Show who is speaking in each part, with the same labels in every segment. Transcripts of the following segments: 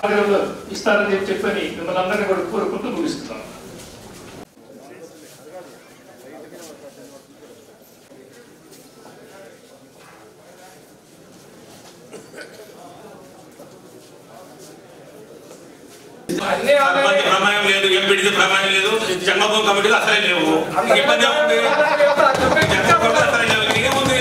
Speaker 1: ఆగ్రహంలో ఇస్తారని చెప్పి చెప్పని మిమ్మల్ని అందరినీ కూడా కోరుకుంటూ ముగిస్తున్నాను
Speaker 2: సర్పంచ్ ప్రమాణం లేదు ఎంపీడీసీ ప్రమాణం లేదు జంగభూమి కమిటీలు అసలే లేవు ఇంక ఇబ్బంది ఏముంది జంగభూమి అసలే లేవు ఇంక ఏముంది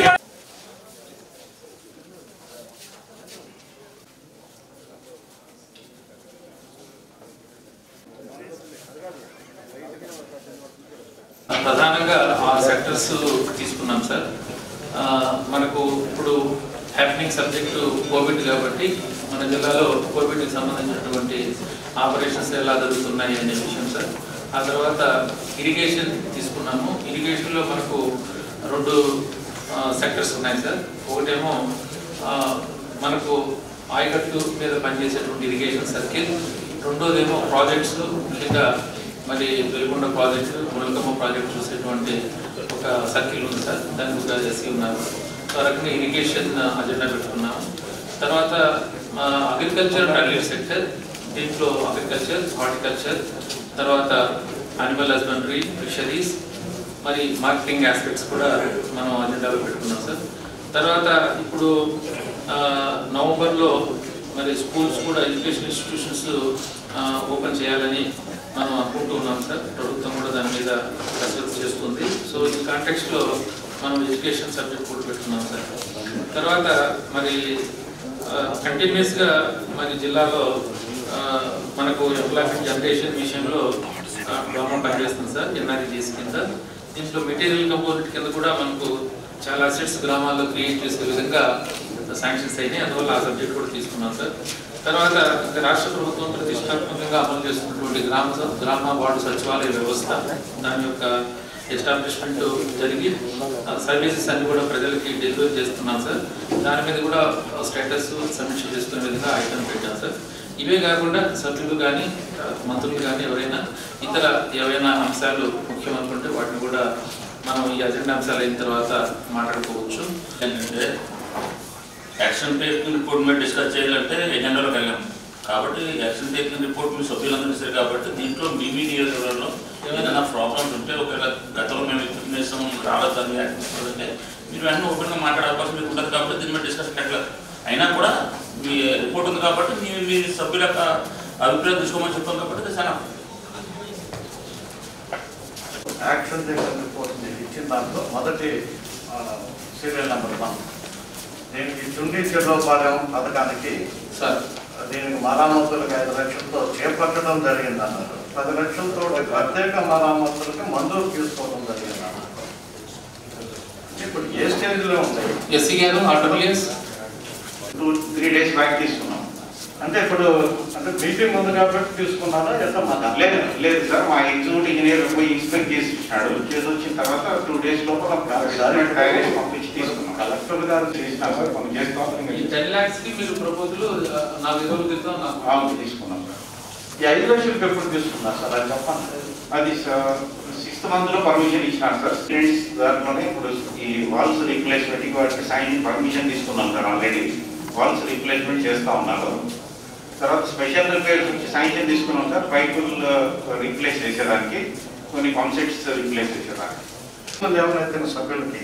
Speaker 3: ప్రధానంగా ఆ సెక్టర్స్ తీసుకున్నాం సార్ ఆ, మనకు ఇప్పుడు హ్యాపెనింగ్ సబ్జెక్టు కోవిడ్ కాబట్టి మన జిల్లాలో కోవిడ్కి సంబంధించినటువంటి ఆపరేషన్స్ ఎలా జరుగుతున్నాయి అనే విషయం సార్ ఆ తర్వాత ఇరిగేషన్ తీసుకున్నాము ఇరిగేషన్లో మనకు రెండు సెక్టర్స్ ఉన్నాయి సార్ ఒకటేమో ఆ, మనకు ఆయకట్టు మీద పనిచేసేటువంటి ఇరిగేషన్ సర్కిల్ రెండోదేమో ప్రాజెక్ట్స్ ముఖ్యంగా మరి వెలుగొండ ప్రాజెక్టు ములకమ్మ ప్రాజెక్ట్ చూసేటువంటి ఒక సర్కిల్ ఉంది సార్ దానికి ఒక ఎస్సీ ఉన్నారు సో ఆ రకంగా ఇరిగేషన్ అజెండా పెట్టుకున్నాము తర్వాత అగ్రికల్చర్ అండ్ సెక్టర్ దీంట్లో అగ్రికల్చర్ హార్టికల్చర్ తర్వాత అనిమల్ హస్బెండరీ ఫిషరీస్ మరి మార్కెటింగ్ ఆస్పెక్ట్స్ కూడా మనం అజెండాలో పెట్టుకున్నాం సార్ తర్వాత ఇప్పుడు ఆ, నవంబర్లో మరి స్కూల్స్ కూడా ఎడ్యుకేషన్ ఇన్స్టిట్యూషన్స్ ఓపెన్ చేయాలని మనం అనుకుంటూ ఉన్నాం సార్ ప్రభుత్వం కూడా దాని మీద కసరత్తు చేస్తుంది సో ఈ కాంటెక్స్లో మనం ఎడ్యుకేషన్ సబ్జెక్ట్ కూడా పెట్టుకున్నాం సార్ తర్వాత మరి కంటిన్యూస్గా మరి జిల్లాలో ఆ, మనకు ఎంప్లాయ్మెంట్ జనరేషన్ విషయంలో గవర్నమెంట్ పనిచేస్తుంది సార్ ఎన్ఆర్ఈజీఎస్ కింద దీంట్లో మెటీరియల్ కంపోనెంట్ కింద కూడా మనకు చాలా అసెట్స్ గ్రామాల్లో క్రియేట్ చేసే విధంగా శాంక్షన్స్ అయినాయి అందువల్ల ఆ సబ్జెక్ట్ కూడా తీసుకున్నాం సార్ తర్వాత ఇంకా రాష్ట్ర ప్రభుత్వం ప్రతిష్టాత్మకంగా అమలు చేస్తున్నటువంటి గ్రామ స- గ్రామ వార్డు సచివాలయ వ్యవస్థ దాని యొక్క ఎస్టాబ్లిష్మెంట్ జరిగి సర్వీసెస్ అన్ని కూడా ప్రజలకి డెలివరీ చేస్తున్నాం సార్ దాని మీద కూడా స్టేటస్ సమీక్ష చేసుకునే విధంగా ఐటమ్ పెట్టాం సార్ ఇవే కాకుండా సభ్యులు కానీ మంత్రులు కానీ ఎవరైనా ఇతర ఏవైనా అంశాలు ముఖ్యమనుకుంటే వాటిని కూడా మనం ఈ అజెండా అంశాలు అయిన తర్వాత మాట్లాడుకోవచ్చు
Speaker 2: ఏంటంటే యాక్షన్ టేకింగ్ రిపోర్ట్ మీద డిస్కస్ చేయాలంటే ఎజెండాలోకి వెళ్ళాం కాబట్టి యాక్షన్ టేకింగ్ రిపోర్ట్ మీ సభ్యులందరూ ఇస్తారు కాబట్టి దీంట్లో మీ మీ నియోజకవర్గంలో ఏదైనా ప్రాబ్లమ్స్ ఉంటే ఒకవేళ గతంలో మేము ఇన్ఫర్మేషన్ రావద్దని యాక్షన్ అంటే మీరు వెంటనే ఓపెన్గా మాట్లాడే అవకాశం మీకు ఉండదు కాబట్టి దీని మీద డిస్కషన్ ఎట్లేదు అయినా కూడా మీ రిపోర్ట్ ఉంది కాబట్టి మీ మీ సభ్యుల యొక్క అభిప్రాయం తీసుకోమని చెప్పాం కాబట్టి అది చాలా
Speaker 4: యాక్షన్ టేకన్ రిపోర్ట్ మీకు ఇచ్చిన దాంట్లో మొదటి సీరియల్ నెంబర్ వన్ దీనికి చుండి చెర్లోపాలెం పథకానికి
Speaker 3: సార్
Speaker 4: దీనికి మరామతులకు ఐదు లక్షలతో చేపట్టడం జరిగింది అన్నారు పది లక్షలతో ప్రత్యేక మరామతులకి మంజూరు తీసుకోవడం జరిగింది అన్నారు ఇప్పుడు ఏ స్టేజ్లో ఉంది
Speaker 3: ఎస్సీ గారు RWS
Speaker 4: two three days back తీసుకున్నాం అంటే ఇప్పుడు అంటే మీటింగ్ ఉంది కాబట్టి తీసుకున్నారా ఎంత మాకు
Speaker 5: లేదు లేదు సార్ మా ఎగ్జిక్యూటివ్ ఇంజనీర్ పోయి ఇన్స్పెక్ట్ చేసి ఇచ్చాడు చేసి వచ్చిన తర్వాత టూ డేస్ లోపల డాక్యుమెంట్ తయారు చేసి పంపించి తీసుకున్నాం
Speaker 4: కలెక్టర్ గారు
Speaker 5: చేసినాం సార్ మనం చేస్తాం
Speaker 3: ఈ టెన్ ల్యాక్స్ కి మీరు ప్రపోజల్ నాలుగు రోజుల క్రితం నాకు
Speaker 5: అవును తీసుకున్నాం సార్
Speaker 4: ఈ ఐదు లక్షలకు ఎప్పుడు తీసుకున్నారు సార్ అది చెప్పండి
Speaker 5: అది సిక్స్త్ మంత్ లో పర్మిషన్ ఇచ్చినారు సార్ స్టూడెంట్స్ దాంట్లోనే ఇప్పుడు ఈ వాల్స్ రీప్లేస్మెంట్ వాటికి సైన్ పర్మిషన్ తీసుకున్నాం సార్ ఆల్రెడీ వాల్స్ రీప్లేస్మెంట్ చేస్తా ఉన్నారు తర్వాత స్పెషల్ రిపేర్స్ వచ్చి శాంక్షన్ తీసుకున్నాం సార్ పైపులు రీప్లేస్ చేసేదానికి కొన్ని కాన్సెప్ట్స్ రీప్లేస్ చేసేదానికి
Speaker 4: మంది ఎవరైతే సభ్యులకి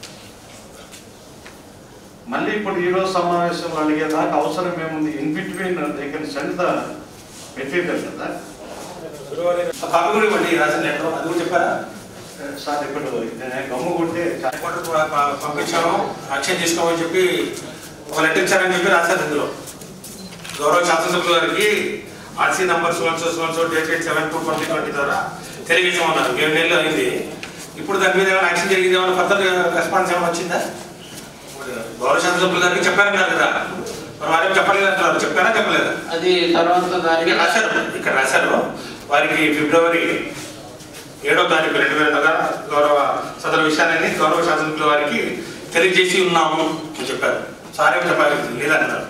Speaker 4: మళ్ళీ ఇప్పుడు ఈ రోజు సమావేశంలో అడిగేదాకా అవసరం ఏముంది in between they can send the material కదా
Speaker 2: కాపీ కూడా ఇవ్వండి రాసిన లెటర్ అది కూడా చెప్పారా
Speaker 4: సార్ ఇప్పుడు నేను గమ్ము కొట్టే
Speaker 2: హైకోర్టు ప- ప- పంపించాము యాక్షన్ తీసుకోమని చెప్పి ఒక లెటర్ ఇచ్చారని చెప్పి రాశారు ఇందులో గౌరవ శాసనసభ్యుల గారికి ఆర్సీ నంబర్ సువన్ సో సువన్ సో dated seven two twenty twenty ద్వారా తెలియజేసామన్నారు ఏడు నెలలు అయింది ఇప్పుడు దాని మీద ఏమైనా యాక్షన్ జరిగింది ఏమైనా ఫర్దర్ రెస్పాన్స్ ఏమైనా వచ్చిందా గౌరవ శాసనసభ్యుల గారికి చెప్పారన్నారు కదా మరి వారేం చెప్పలేదు అంటున్నారు చెప్పారా చెప్పలేదా
Speaker 3: అది తర్వాత
Speaker 2: ఇక్కడ
Speaker 3: దానికి
Speaker 2: రాశారు ఇక్కడ రాశారు వారికి ఫిబ్రవరి ఏడో తారీఖు రెండు వేల పదహారు గౌరవ సదరు విషయాన్ని గౌరవ శాసనసభ్యుల వారికి తెలియజేసి ఉన్నాము అని చెప్పారు సార్ ఏం చెప్పాలి లేదన్నారు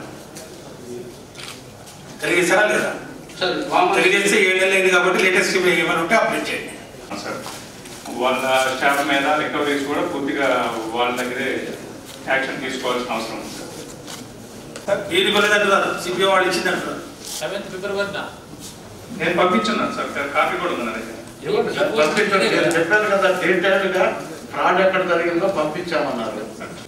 Speaker 2: తెలియజేశారా లేదా
Speaker 3: సార్ వామన్
Speaker 2: తెలియజేస్తే ఏడు నెలలు అయింది కాబట్టి లేటెస్ట్ ఏమైనా ఉంటే అప్డేట్ చేయండి
Speaker 6: సార్ వాళ్ళ స్టాఫ్ మీద రికవరీస్ కూడా పూర్తిగా వాళ్ళ దగ్గరే యాక్షన్ తీసుకోవాల్సిన అవసరం ఉంది సార్
Speaker 2: ఏది ఇవ్వలేదంటున్నారు సిపిఓ వాళ్ళు ఇచ్చిందంటున్నారు
Speaker 3: సెవెంత్ ఫిబ్రవరిన
Speaker 6: నేను పంపించున్నాను సార్ కాపీ కూడా ఉంది నా దగ్గర
Speaker 4: ఇవ్వండి సార్ పంపించండి నేను చెప్పాను కదా డీటెయిల్డ్ గా ఫ్రాడ్ ఎక్కడ జరిగిందో పంపించామన్నారు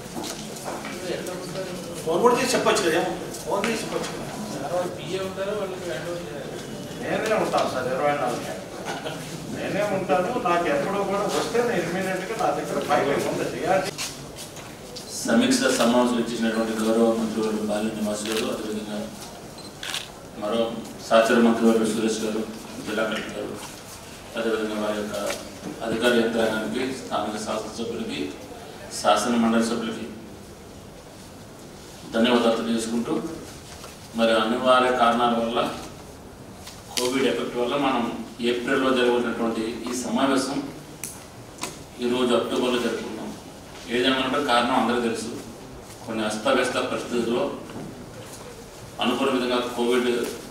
Speaker 7: ఫోన్ కూడా చేసి చెప్పొచ్చు కదా ఫోన్ చేసి చెప్పొచ్చు
Speaker 3: పిఏ ఉంటారో వాళ్ళకి హ్యాండ్ ఓవర్ చేయాలి
Speaker 4: నేనే ఉంటాను సార్ ఇరవై నాలుగు నేనే ఉంటాను నాకు ఎప్పుడో కూడా వస్తే నేను ఇమీడియట్ గా నా దగ్గర ఫైలింగ్ ఉంది DRT
Speaker 2: సమీక్ష సమావేశం ఇచ్చినటువంటి గౌరవ మంత్రివర్యులు బాలి నివాస్ గారు అదేవిధంగా మరో సహచర మంత్రివర్యులు సురేష్ గారు జిల్లా కలెక్టర్ గారు అదేవిధంగా వారి యొక్క అధికార యంత్రాంగానికి స్థానిక శాసనసభ్యులకి శాసన మండలి సభ్యులకి ధన్యవాదాలు తెలియజేసుకుంటూ మరి అనివార్య కారణాల వల్ల కోవిడ్ ఎఫెక్ట్ వల్ల మనం ఏప్రిల్లో జరగబడినటువంటి ఈ సమావేశం ఈరోజు అక్టోబర్లో జరుపుకున్నాం ఏదేమన్నా కారణం అందరికీ తెలుసు కొన్ని అస్తవ్యస్త పరిస్థితుల్లో అనుకున్న విధంగా కోవిడ్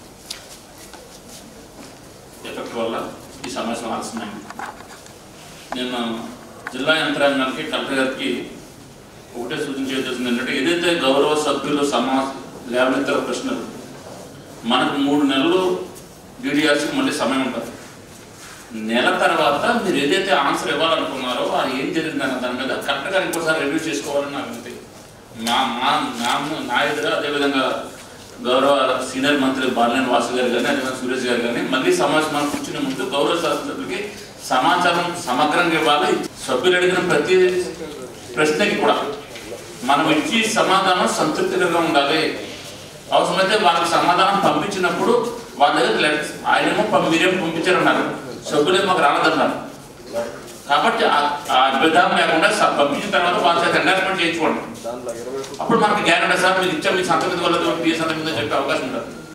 Speaker 2: ఎఫెక్ట్ వల్ల ఈ సమావేశం ఆలస్యమైంది నేను జిల్లా యంత్రాంగానికి కలెక్టర్ గారికి ఒకటే సూచించేది ఏంటంటే ఏదైతే గౌరవ సభ్యులు సమా లేవనెత్తారో ప్రశ్నలు మనకు మూడు నెలలు డీడీఆర్సీకి మళ్ళీ సమయం ఉంటుంది నెల తర్వాత మీరు ఏదైతే ఆన్సర్ ఇవ్వాలనుకున్నారో అది ఏం జరిగిందన్న దాని మీద కరెక్ట్గా ఇంకోసారి రివ్యూ చేసుకోవాలని నాకు ఉంది మా మా నా నా ఎదురు అదేవిధంగా గౌరవ సీనియర్ మంత్రి బాలినేని వాసు గారు కానీ అదేవిధంగా సురేష్ గారు కానీ మళ్ళీ సమావేశం మనం కూర్చునే ముందు గౌరవ శాసనసభ్యులకి సమాచారం సమగ్రంగా ఇవ్వాలి సభ్యులు అడిగిన ప్రతి ప్రశ్నకి కూడా మనం ఇచ్చి సమాధానం సంతృప్తికరంగా ఉండాలి అవసరమైతే వాళ్ళకి సమాధానం పంపించినప్పుడు వాళ్ళ దగ్గర లెటర్ ఆయనేమో పం- మీరేమో పంపించారన్నారు సభ్యులే మాకు రాలేదన్నారు కాబట్టి ఆ- ఆ విధానం లేకుండా స- పంపించిన తర్వాత వాళ్ళ చేత ఎండార్స్మెంట్ చేయించుకోండి అప్పుడు మనకి గ్యారెంటీ సార్ మీరు ఇచ్చా మీ సంతకం వల్ల మీ సంతకం చెప్పే అవకాశం ఉంటుంది